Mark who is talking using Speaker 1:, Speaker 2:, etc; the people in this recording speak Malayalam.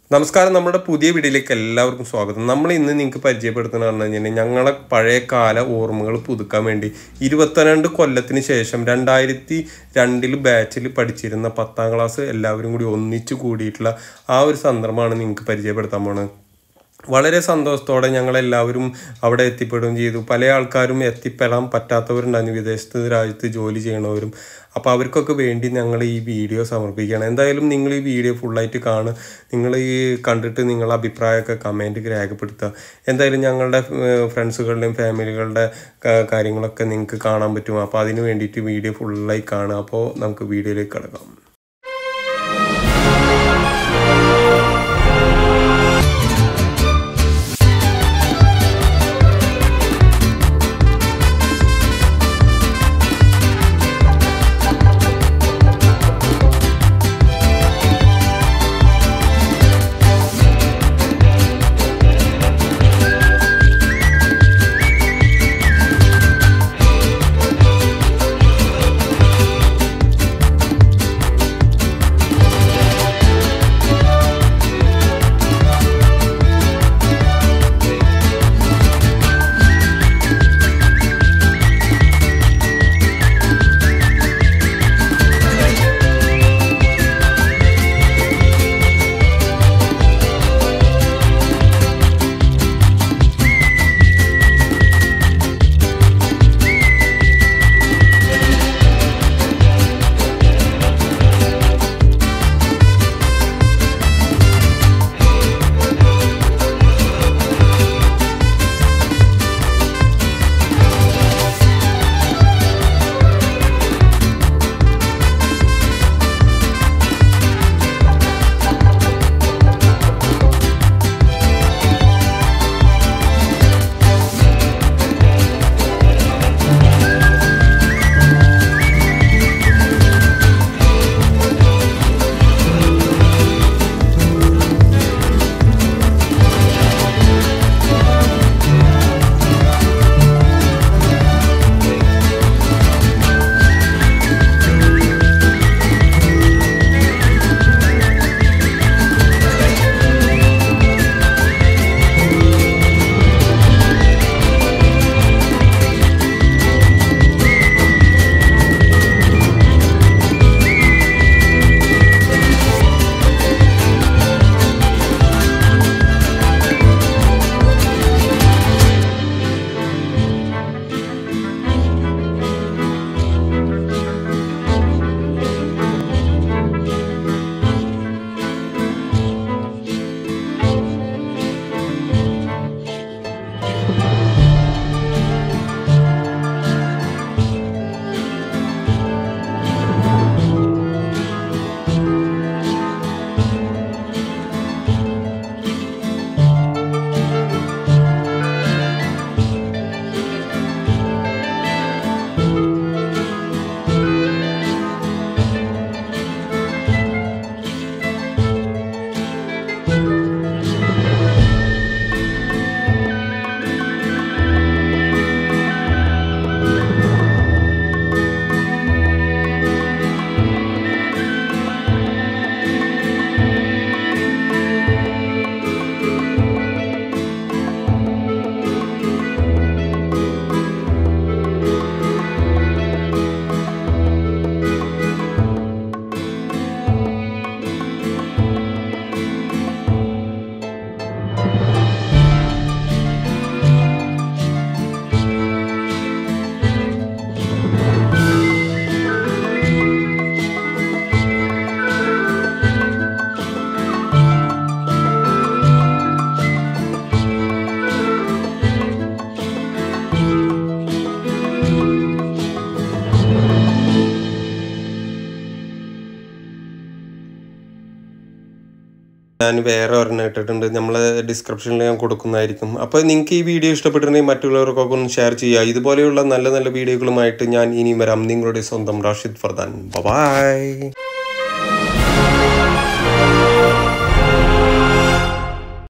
Speaker 1: നമസ്കാരം നമ്മുടെ പുതിയ വീഡിയോയിലേക്ക് എല്ലാവർക്കും സ്വാഗതം നമ്മൾ ഇന്ന് നിങ്ങൾക്ക് പരിചയപ്പെടുത്തുന്ന പറഞ്ഞു കഴിഞ്ഞാൽ ഞങ്ങളെ പഴയ കാല ഓർമ്മകൾ പുതുക്കാൻ വേണ്ടി ഇരുപത്തിരണ്ട് കൊല്ലത്തിന് ശേഷം രണ്ടായിരത്തി രണ്ടിൽ ബാച്ചിൽ പഠിച്ചിരുന്ന പത്താം ക്ലാസ് എല്ലാവരും കൂടി ഒന്നിച്ചു കൂടിയിട്ടുള്ള ആ ഒരു സന്ദർഭമാണ് നിങ്ങൾക്ക് പരിചയപ്പെടുത്താൻ പോണത് വളരെ സന്തോഷത്തോടെ ഞങ്ങളെല്ലാവരും അവിടെ എത്തിപ്പെടുകയും ചെയ്തു പല ആൾക്കാരും എത്തിപ്പെടാൻ പറ്റാത്തവരുണ്ടായിരുന്നു വിദേശത്ത് രാജ്യത്ത് ജോലി ചെയ്യണവരും അപ്പോൾ അവർക്കൊക്കെ വേണ്ടി ഞങ്ങൾ ഈ വീഡിയോ സമർപ്പിക്കുകയാണ് എന്തായാലും നിങ്ങൾ ഈ വീഡിയോ ഫുള്ളായിട്ട് കാണുക നിങ്ങൾ ഈ കണ്ടിട്ട് നിങ്ങളുടെ അഭിപ്രായമൊക്കെ കമൻറ്റ് രേഖപ്പെടുത്തുക എന്തായാലും ഞങ്ങളുടെ ഫ്രണ്ട്സുകളുടെയും ഫാമിലികളുടെ ക- കാര്യങ്ങളൊക്കെ നിങ്ങൾക്ക് കാണാൻ പറ്റും അപ്പോൾ അതിന് വേണ്ടിയിട്ട് വീഡിയോ ഫുള്ളായി കാണുക അപ്പോൾ നമുക്ക് വീഡിയോയിലേക്ക് കിടക്കാം ഞാൻ വേറെ ഒരെണ്ണം ഇട്ടിട്ടുണ്ട് നമ്മൾ ഡിസ്ക്രിപ്ഷനിൽ ഞാൻ കൊടുക്കുന്നതായിരിക്കും അപ്പോൾ നിങ്ങൾക്ക് ഈ വീഡിയോ ഇഷ്ടപ്പെട്ടിട്ടുണ്ടെങ്കിൽ മറ്റുള്ളവർക്കൊക്കെ ഒന്ന് ഷെയർ ചെയ്യുക ഇതുപോലെയുള്ള നല്ല നല്ല വീഡിയോകളുമായിട്ട് ഞാൻ ഇനിയും വരാം നിങ്ങളുടെ സ്വന്തം റാഷിദ് ഫർദാൻ ബൈ